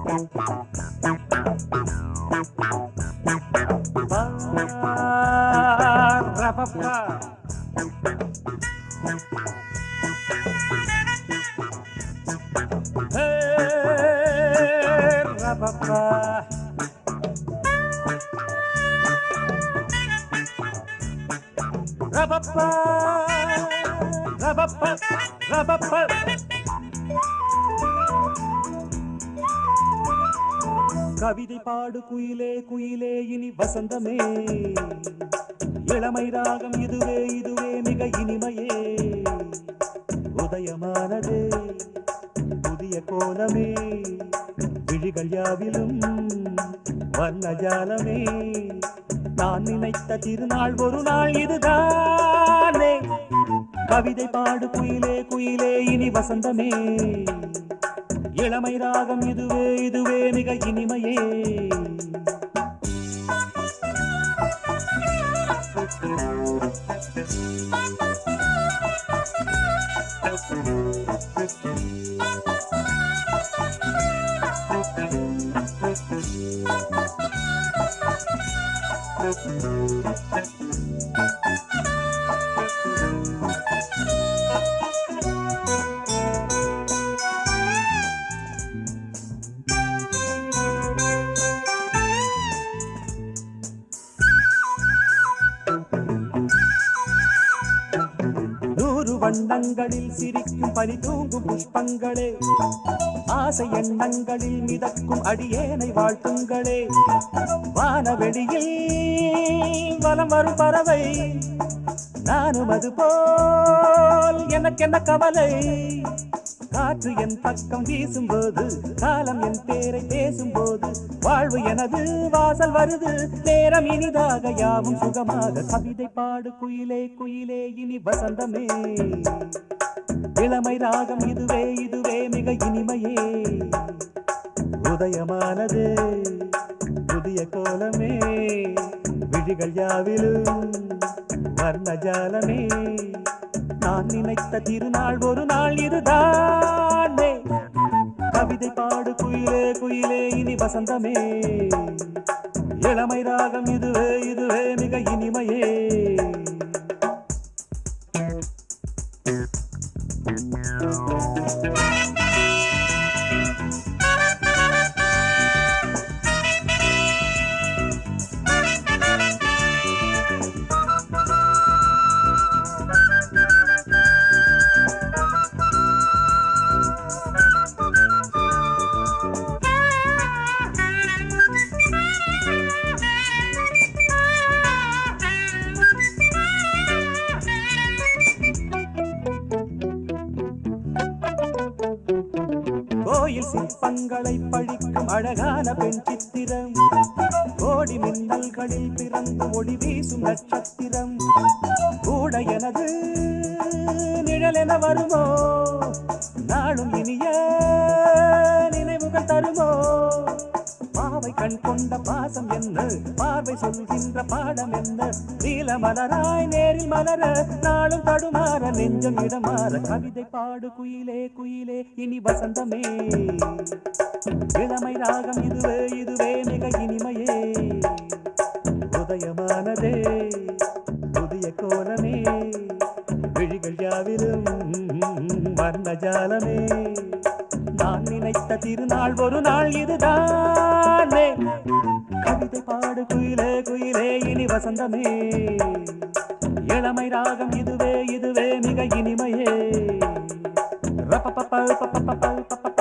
கவிதை பாடு குயிலே குயிலே இனி வசந்தமே இளமை ராகம் இதுவே இதுவே மிக இனிமையே உதயமானதே புதிய கோலமே விழிகள் யாவிலும் வர்ணஜாலமே நான் நினைத்த திருநாள் ஒரு நாள் இதுதானே கவிதை பாடு குயிலே குயிலே இனி வசந்தமே இளமை ராகம் இதுவே இதுவே மிக இனிமையே நூறு வண்ணங்களில் சிரிக்கும் பனி தூங்கும் புஷ்பங்களே ஆசை எண்ணங்களில் மிதக்கும் அடியேனை வாழ்த்துங்களே வானவெளியில் வலம் வரும் பறவை நானும் அது போல் எனக்கென்ன கவலை காற்று என் பக்கம் வீசும்போது காலம் என் பேரை பேசும்போது வாழ்வு எனது வாசல் வருது நேரம் இனிதாக யாவும் சுகமாக கவிதை பாடு குயிலே குயிலே இனி வசந்தமே இளமை ராகம் இதுவே இதுவே மிக இனிமையே உதயமானது புதிய கோலமே விழிகள் யாவிலும் வர்ணஜாலமே நான் நினைத்த திருநாள் ஒரு நாள் இதுதானே கவிதை பாடு குயிலே குயிலே இனி வசந்தமே இளமை ராகம் இதுவே இதுவே மிக இனிமையே கோயில் சிற்பங்களை பழிக்கும் அழகான பெண் சித்திரம் கோடி மின்னல்களில் பிறந்து ஒளி வீசும் நட்சத்திரம் கூட எனது நிழலென வருமோ நாளும் இனிய நினைவுகள் தருமோ பாவை கண் கொண்ட பாசம் என்ன பார்வை சொல்கின்ற பாடம் என்ன நீல மலராய் நேரில் மலர நாளும் தடுமாற நெஞ்சம் இடமாற கவிதை பாடு குயிலே குயிலே இனி வசந்தமே இளமை ராகம் இதுவே இதுவே மிக இனிமையே உதயமானதே புதிய கோலமே விழிகள் யாவிலும் வர்ணஜாலமே நான் நினைத்த திருநாள் ஒரு நாள் இதுதானே கவிதை பாடு குயிலே குயிலே இனி வசந்தமே இளமை ராகம் இதுவே இதுவே மிக இனிமையே ரப்பப்பப்ப, பப்பப்பப்ப, பப்பப்ப.